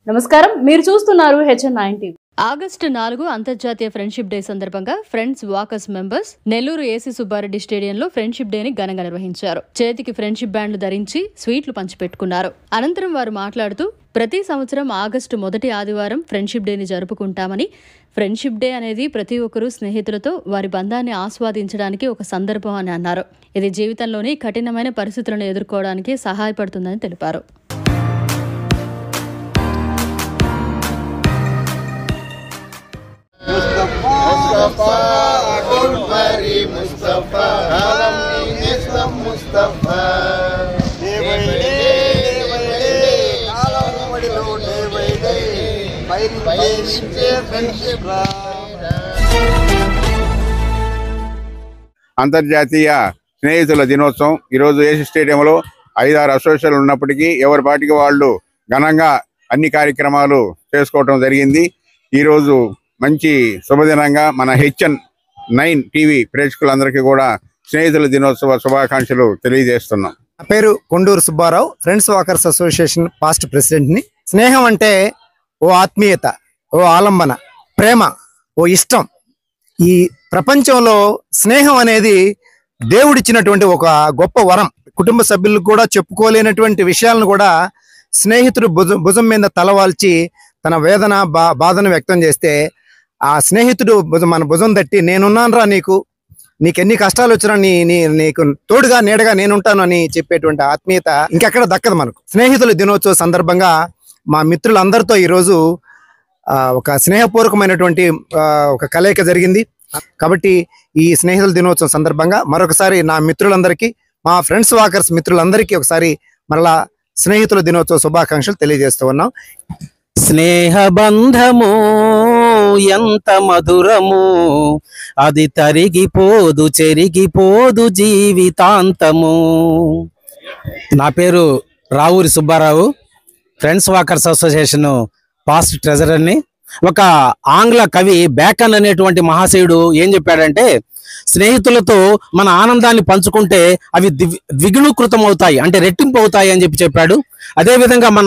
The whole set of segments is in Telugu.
నమస్కారం మీరు చూస్తున్నారు హెచ్ఎన్ నైన్ టీవీ ఆగస్టు నాలుగు అంతర్జాతీయ ఫ్రెండ్షిప్ డే సందర్భంగా friends walkers members Nellore AC Subbareddy స్టేడియంలో ఫ్రెండ్షిప్ డేని ఘనంగా నిర్వహించారు చేతికి ఫ్రెండ్షిప్ బ్యాండ్లు ధరించి స్వీట్లు పంచిపెట్టుకున్నారు అనంతరం వారు మాట్లాడుతూ ప్రతి సంవత్సరం ఆగస్టు మొదటి ఆదివారం ఫ్రెండ్షిప్ డేని జరుపుకుంటామని ఫ్రెండ్షిప్ డే అనేది ప్రతి ఒక్కరూ స్నేహితులతో వారి బంధాన్ని ఆస్వాదించడానికి ఒక సందర్భం అని అన్నారు ఇది జీవితంలోని కఠినమైన పరిస్థితులను ఎదుర్కోవడానికి సహాయపడుతుందని తెలిపారు Mustafa, Agung Mari Mustafa, Alam Islam Mustafa. Day by day, day by day, column వడిలో day by day, పయనించే friendship రా. అంతర్జాతీయ స్నేహితుల దినోత్సవం ఈరోజు ఏసీ స్టేడియంలో ఐదారు అసోసియేషన్లు ఉన్నప్పటికీ ఎవరి పాటికి వాళ్ళు ఘనంగా అన్ని కార్యక్రమాలు చేసుకోవటం జరిగింది ఈరోజు మంచి శుభదినంగా మన హెచ్ఎన్ నైన్ టీవీ ప్రేక్షకులందరికీ కూడా స్నేహితుల దినోత్సవ శుభాకాంక్షలు తెలియజేస్తున్నాం నా పేరు Konduru Subbarao friends walkers association past ప్రెసిడెంట్ని స్నేహం అంటే ఓ ఆత్మీయత ఓ ఆలంబన ప్రేమ ఓ ఇష్టం ఈ ప్రపంచంలో స్నేహం అనేది దేవుడిచ్చినటువంటి ఒక గొప్ప వరం కుటుంబ సభ్యులకు కూడా చెప్పుకోలేనటువంటి విషయాలను కూడా స్నేహితుడు భుజం భుజం మీద తలవాల్చి తన వేదన బా బాధను వ్యక్తం చేస్తే ఆ స్నేహితుడు భుజం మన భుజం తట్టి నేనున్నానురా నీకు నీకు ఎన్ని కష్టాలు వచ్చినా నీ నీ నీకు తోడుగా నీడగా నేనుంటాను అని చెప్పేటువంటి ఆత్మీయత ఇంకెక్కడ దక్కదు మనకు స్నేహితుల దినోత్సవ సందర్భంగా మా మిత్రులందరితో ఈరోజు ఆ, ఒక స్నేహపూర్వకమైనటువంటి ఆ, ఒక కలయిక జరిగింది కాబట్టి ఈ స్నేహితుల దినోత్సవం సందర్భంగా మరొకసారి నా మిత్రులందరికీ మా ఫ్రెండ్స్ వాకర్స్ మిత్రులందరికీ ఒకసారి మరలా స్నేహితుల దినోత్సవ శుభాకాంక్షలు తెలియజేస్తూ ఉన్నాం స్నేహబంధము ఎంత మధురము అది తరిగిపోదు చెరిగిపోదు జీవితాంతము నా పేరు Ravuri Subbarao friends walkers association past ట్రెజరర్ని ఒక ఆంగ్ల కవి బేకన్ అనేటువంటి మహాశయుడు ఏం చెప్పాడంటే స్నేహితులతో మన ఆనందాన్ని పంచుకుంటే అవి దివ్ ద్విగుణీకృతం అవుతాయి అంటే రెట్టింపు అవుతాయి అని చెప్పి చెప్పాడు అదేవిధంగా మన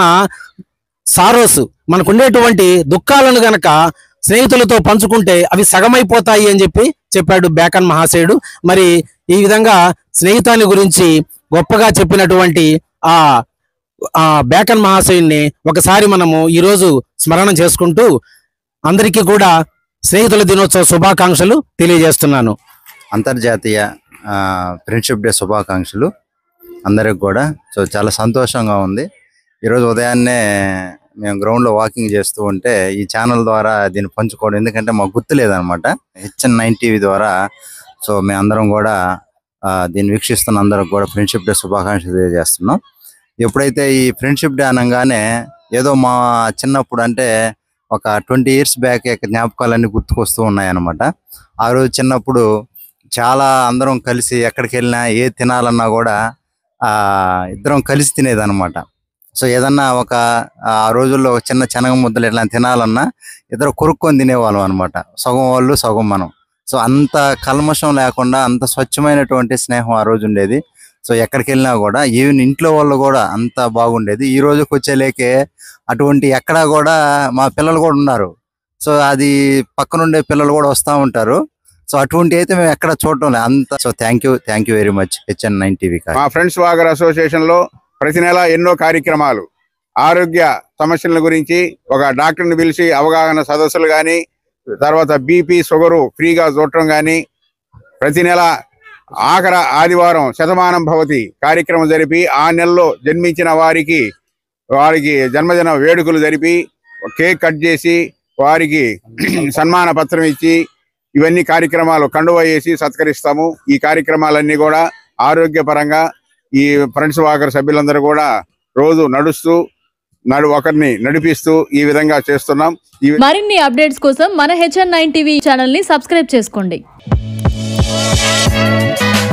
సారోస్ మనకు ఉండేటువంటి దుఃఖాలను గనక స్నేహితులతో పంచుకుంటే అవి సగమైపోతాయి అని చెప్పి చెప్పాడు బేకన్ మహాశయుడు మరి ఈ విధంగా స్నేహితాన్ని గురించి గొప్పగా చెప్పినటువంటి ఆ ఆ బేకన్ మహాశయుడిని ఒకసారి మనము ఈరోజు స్మరణ చేసుకుంటూ అందరికీ కూడా స్నేహితుల దినోత్సవ శుభాకాంక్షలు తెలియజేస్తున్నాను అంతర్జాతీయ ఆ, ఫ్రెండ్షిప్ డే శుభాకాంక్షలు అందరికి కూడా సో చాలా సంతోషంగా ఉంది ఈరోజు ఉదయాన్నే మేము గ్రౌండ్లో వాకింగ్ చేస్తూ ఉంటే ఈ ఛానల్ ద్వారా దీన్ని పంచుకోవడం ఎందుకంటే మాకు గుర్తులేదనమాట హెచ్ఎన్ నైన్ టీవీ ద్వారా సో మేము అందరం కూడా ఆ, దీన్ని వీక్షిస్తున్న అందరికి కూడా ఫ్రెండ్షిప్ డే శుభాకాంక్షలు తెలియజేస్తున్నాం ఎప్పుడైతే ఈ ఫ్రెండ్షిప్ డే అనగానే ఏదో మా చిన్నప్పుడు అంటే ఒక ట్వంటీ ఇయర్స్ బ్యాక్ యొక్క జ్ఞాపకాలన్నీ గుర్తుకొస్తూ ఉన్నాయన్నమాట ఆ రోజు చిన్నప్పుడు చాలా అందరం కలిసి ఎక్కడికి వెళ్ళినా ఏ తినాలన్నా కూడా ఆ ఇద్దరం కలిసి తినేదన్నమాట సో ఏదన్నా ఒక ఆ రోజుల్లో ఒక చిన్న శనగ ముద్దలు ఎట్లా తినాలన్నా ఇద్దరు కొరుక్కొని తినేవాళ్ళం అనమాట సగం వాళ్ళు సగం మనం సో అంత కల్మషం లేకుండా అంత స్వచ్ఛమైనటువంటి స్నేహం ఆ రోజు ఉండేది సో ఎక్కడికి వెళ్ళినా కూడా ఈవెన్ ఇంట్లో వాళ్ళు కూడా అంత బాగుండేది ఈ రోజుకి వచ్చేలేకే అటువంటి ఎక్కడా కూడా మా పిల్లలు కూడా ఉన్నారు సో అది పక్కనుండే పిల్లలు కూడా వస్తూ ఉంటారు సో అటువంటి అయితే మేము ఎక్కడ చూడటం లేదు అంత so thank you thank you very much HN nine TV మా ఫ్రెండ్స్ వాగర్ అసోసియేషన్ లో ప్రతి నెల ఎన్నో కార్యక్రమాలు ఆరోగ్య సమస్యల గురించి ఒక డాక్టర్ని పిలిచి అవగాహన సదస్సులు కానీ తర్వాత బీపీ షుగరు ఫ్రీగా చూడటం కానీ ప్రతి నెల ఆఖర ఆదివారం శతమానం భవతి కార్యక్రమం జరిపి ఆ నెలలో జన్మించిన వారికి వారికి జన్మదిన వేడుకలు జరిపి కేక్ కట్ చేసి వారికి సన్మాన పత్రం ఇచ్చి ఇవన్నీ కార్యక్రమాలు కండువ వేసి సత్కరిస్తాము ఈ కార్యక్రమాలన్నీ కూడా ఆరోగ్యపరంగా ఈ ఫ్రెండ్స్ వాకర్ సభ్యులందరూ కూడా రోజు నడుస్తూ నడు ఒకరిని నడిపిస్తూ ఈ విధంగా చేస్తున్నాం ఈ మరిన్ని అప్డేట్స్ కోసం మన హెచ్ఎన్ నైన్ టీవీ ఛానల్ ని సబ్స్క్రైబ్ చేసుకోండి